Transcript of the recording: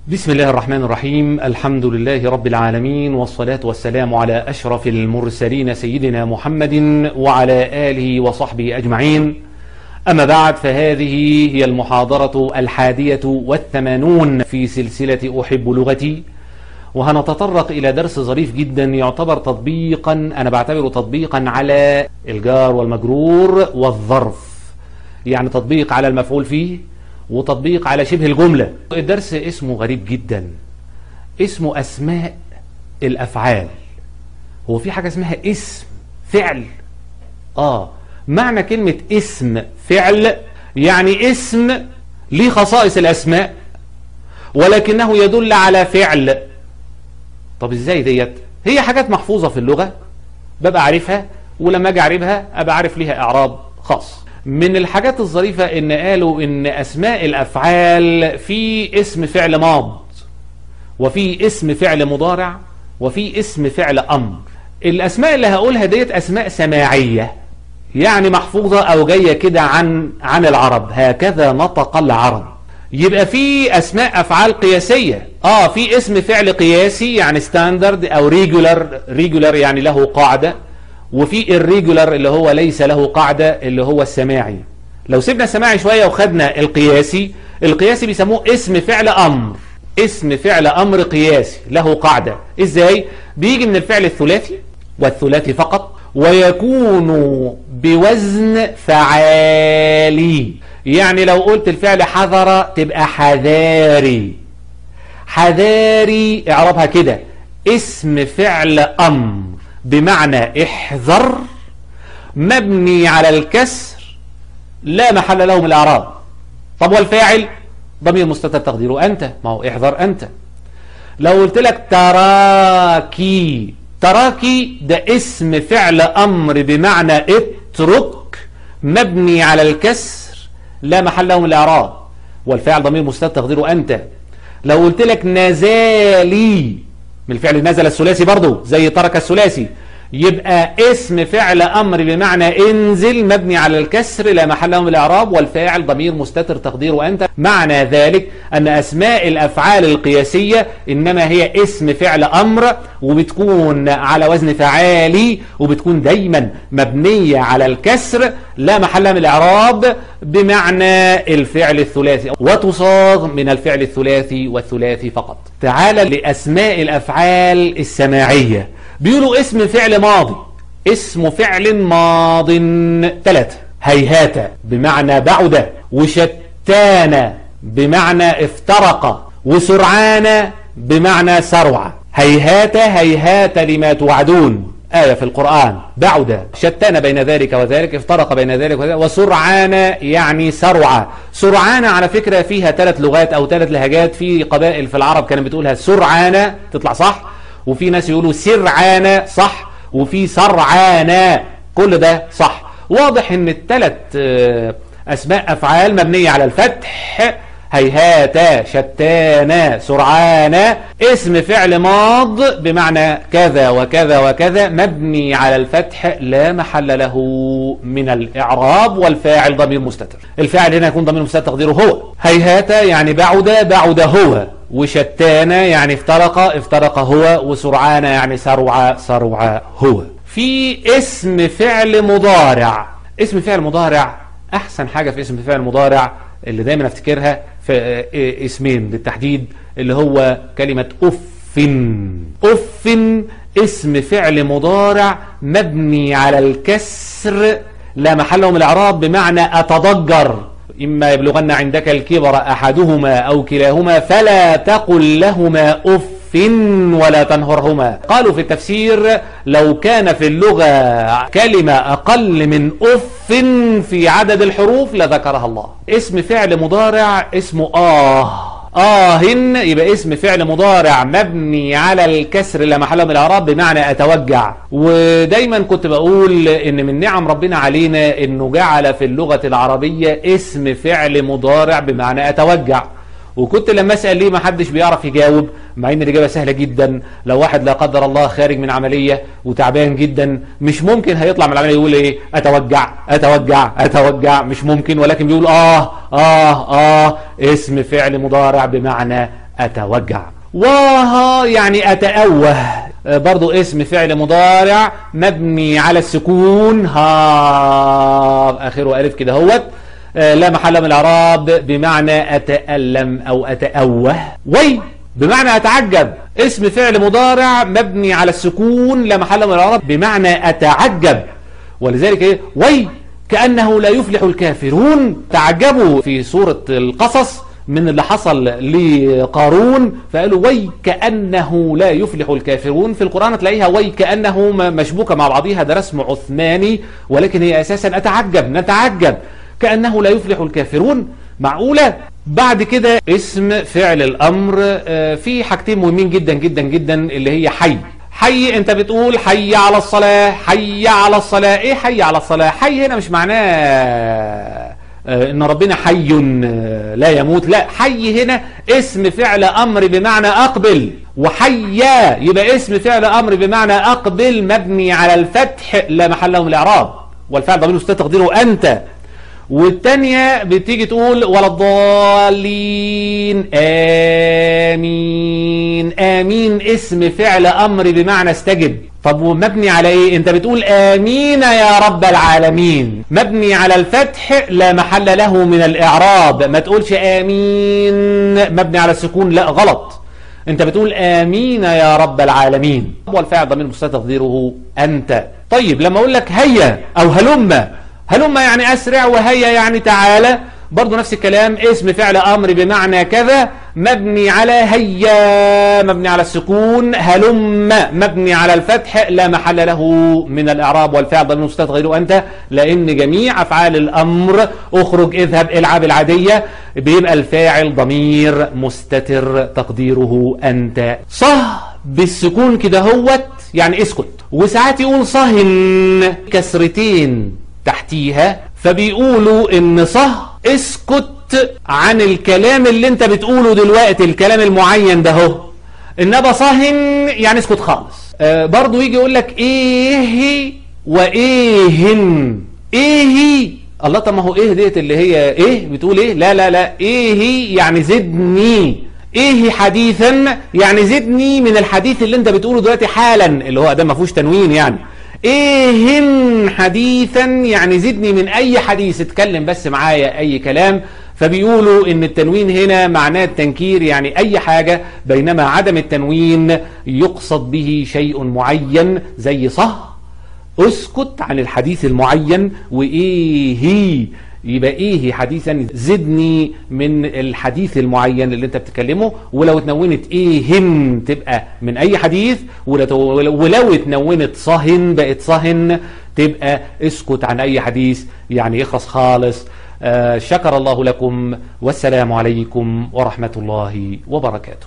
بسم الله الرحمن الرحيم الحمد لله رب العالمين والصلاة والسلام على أشرف المرسلين سيدنا محمد وعلى آله وصحبه أجمعين أما بعد فهذه هي المحاضرة الحادية والثمانون في سلسلة أحب لغتي وهنتطرق إلى درس ظريف جدا يعتبر تطبيقا أنا بعتبره تطبيقا على الجار والمجرور والظرف يعني تطبيق على المفعول فيه وتطبيق على شبه الجملة الدرس اسمه غريب جدا اسمه أسماء الأفعال هو في حاجة اسمها اسم فعل آه معنى كلمة اسم فعل يعني اسم ليه خصائص الأسماء ولكنه يدل على فعل طب ازاي ديت هي حاجات محفوظة في اللغة ببقى عارفها ولما اجي اعرفها ابقى عارف ليها اعراب خاص من الحاجات الظريفة ان قالوا ان اسماء الافعال في اسم فعل ماض وفي اسم فعل مضارع وفي اسم فعل امر الاسماء اللي هقولها ديت اسماء سماعية يعني محفوظة او جاية كده عن عن العرب هكذا نطق العرب يبقى في اسماء افعال قياسية اه في اسم فعل قياسي يعني ستاندرد او ريجولار ريجولار يعني له قاعدة وفي الريجولار اللي هو ليس له قاعدة اللي هو السماعي لو سيبنا السماعي شوية وخدنا القياسي القياسي بيسموه اسم فعل امر اسم فعل امر قياسي له قاعدة ازاي بيجي من الفعل الثلاثي والثلاثي فقط ويكون بوزن فعالي يعني لو قلت الفعل حذر تبقى حذاري حذاري اعربها كده اسم فعل امر بمعنى احذر مبني على الكسر لا محل له من الاعراب طب والفاعل ضمير مستتر تقديره انت ما هو احذر انت لو قلت لك تراكي تراكي ده اسم فعل امر بمعنى اترك مبني على الكسر لا محل له من الاعراب والفاعل ضمير مستتر تقديره انت لو قلت لك نزالي من الفعل نزل الثلاثي برضه زي ترك الثلاثي يبقى اسم فعل امر بمعنى انزل مبني على الكسر لا محل له من الاعراب والفاعل ضمير مستتر تقديره انت معنى ذلك ان اسماء الافعال القياسيه انما هي اسم فعل امر وبتكون على وزن فعالي وبتكون دايما مبنيه على الكسر لا محل من الاعراب بمعنى الفعل الثلاثي وتصاغ من الفعل الثلاثي والثلاثي فقط تعال لاسماء الافعال السماعيه بيقولوا اسم فعل ماضي اسم فعل ماض ثلاثة هيهات بمعنى بعد وشتان بمعنى افترق وسرعان بمعنى سرع هيهات هيهات لما توعدون آية في القرآن بعد شتان بين ذلك وذلك افترق بين ذلك وذلك وسرعان يعني سرعة سرعان على فكرة فيها ثلاث لغات أو ثلاث لهجات في قبائل في العرب كانت بتقولها سرعان تطلع صح وفي ناس يقولوا سرعانة صح وفي سرعانة كل ده صح واضح ان الثلاث اسماء افعال مبنية على الفتح هيهات شتانا سرعانا اسم فعل ماض بمعنى كذا وكذا وكذا مبني على الفتح لا محل له من الإعراب والفاعل ضمير مستتر الفاعل هنا يكون ضمير مستتر تقديره هو هيهات يعني بعد بعد هو وشتانا يعني افترق افترق هو وسرعانا يعني سرع سرع هو في اسم فعل مضارع اسم فعل مضارع احسن حاجة في اسم فعل مضارع اللي دايما افتكرها في اسمين بالتحديد اللي هو كلمة أف أف اسم فعل مضارع مبني على الكسر لا محل من الإعراب بمعنى أتضجر إما يبلغن عندك الكبر أحدهما أو كلاهما فلا تقل لهما أف ولا تنهرهما قالوا في التفسير لو كان في اللغة كلمة أقل من أف في عدد الحروف لذكرها الله اسم فعل مضارع اسمه آه آهن يبقى اسم فعل مضارع مبني على الكسر لا محل من الإعراب بمعنى أتوجع ودايما كنت بقول إن من نعم ربنا علينا إنه جعل في اللغة العربية اسم فعل مضارع بمعنى أتوجع وكنت لما اسال ليه ما حدش بيعرف يجاوب مع ان الاجابه سهله جدا لو واحد لا قدر الله خارج من عمليه وتعبان جدا مش ممكن هيطلع من العمليه يقول ايه اتوجع اتوجع اتوجع مش ممكن ولكن بيقول اه اه اه اسم فعل مضارع بمعنى أتوجع وها يعني أتأوه آه، برضو اسم فعل مضارع مبني على السكون ها آخره ألف كده هوت آه، لا محل من الإعراب بمعنى أتألم أو أتأوه وي بمعنى أتعجب اسم فعل مضارع مبني على السكون لا محل من الإعراب بمعنى أتعجب ولذلك إيه وي كأنه لا يفلح الكافرون تعجبوا في سورة القصص من اللي حصل لقارون فقالوا وي كأنه لا يفلح الكافرون في القرآن تلاقيها وي كأنه م- مشبوكة مع بعضها ده رسم عثماني ولكن هي أساسا أتعجب نتعجب كأنه لا يفلح الكافرون معقولة بعد كده اسم فعل الأمر آه، في حاجتين مهمين جدا جدا جدا اللي هي حي حي انت بتقول حي على الصلاة حي على الصلاة ايه حي على الصلاة حي هنا مش معناه آه، ان ربنا حي آه، لا يموت لا حي هنا اسم فعل امر بمعنى اقبل وحيا يبقى اسم فعل امر بمعنى اقبل مبني على الفتح لا محل له من الاعراب والفعل ضمير مستتر تقديره انت والتانية بتيجي تقول ولا الضالين آمين آمين اسم فعل أمر بمعنى استجب طب ومبني على ايه انت بتقول آمين يا رب العالمين مبني على الفتح لا محل له من الإعراب ما تقولش آمين مبني على السكون لا غلط انت بتقول آمين يا رب العالمين والفعل ضمير مستتر تقديره أنت طيب لما أقول لك هيا أو هلم هلم يعني أسرع وهيا يعني تعالى برضو نفس الكلام اسم فعل أمر بمعنى كذا مبني على هيا مبني على السكون هلم مبني على الفتح لا محل له من الإعراب والفعل ضمير مستتر غيره أنت لأن جميع أفعال الأمر اخرج اذهب العب العادية بيبقى الفاعل ضمير مستتر تقديره أنت صه بالسكون كده هوت يعني اسكت وساعات يقول صهن كسرتين تحتيها فبيقولوا ان صه اسكت عن الكلام اللي انت بتقوله دلوقتي الكلام المعين ده هو انما صهن يعني اسكت خالص آه برضو يجي يقول لك ايه وايهن ايه الله طب ما هو ايه ديت اللي هي ايه بتقول ايه لا لا لا ايه يعني زدني ايه حديثا يعني زدني من الحديث اللي انت بتقوله دلوقتي حالا اللي هو ده ما فيهوش تنوين يعني ايه حديثا يعني زدني من اي حديث اتكلم بس معايا اي كلام فبيقولوا ان التنوين هنا معناه التنكير يعني اي حاجة بينما عدم التنوين يقصد به شيء معين زي صح اسكت عن الحديث المعين وايه يبقى ايه حديثا زدني من الحديث المعين اللي انت بتتكلمه ولو اتنونت ايه هم تبقى من اي حديث ولو, ولو اتنونت صهن بقت صهن تبقى اسكت عن اي حديث يعني يخلص خالص آه شكر الله لكم والسلام عليكم ورحمة الله وبركاته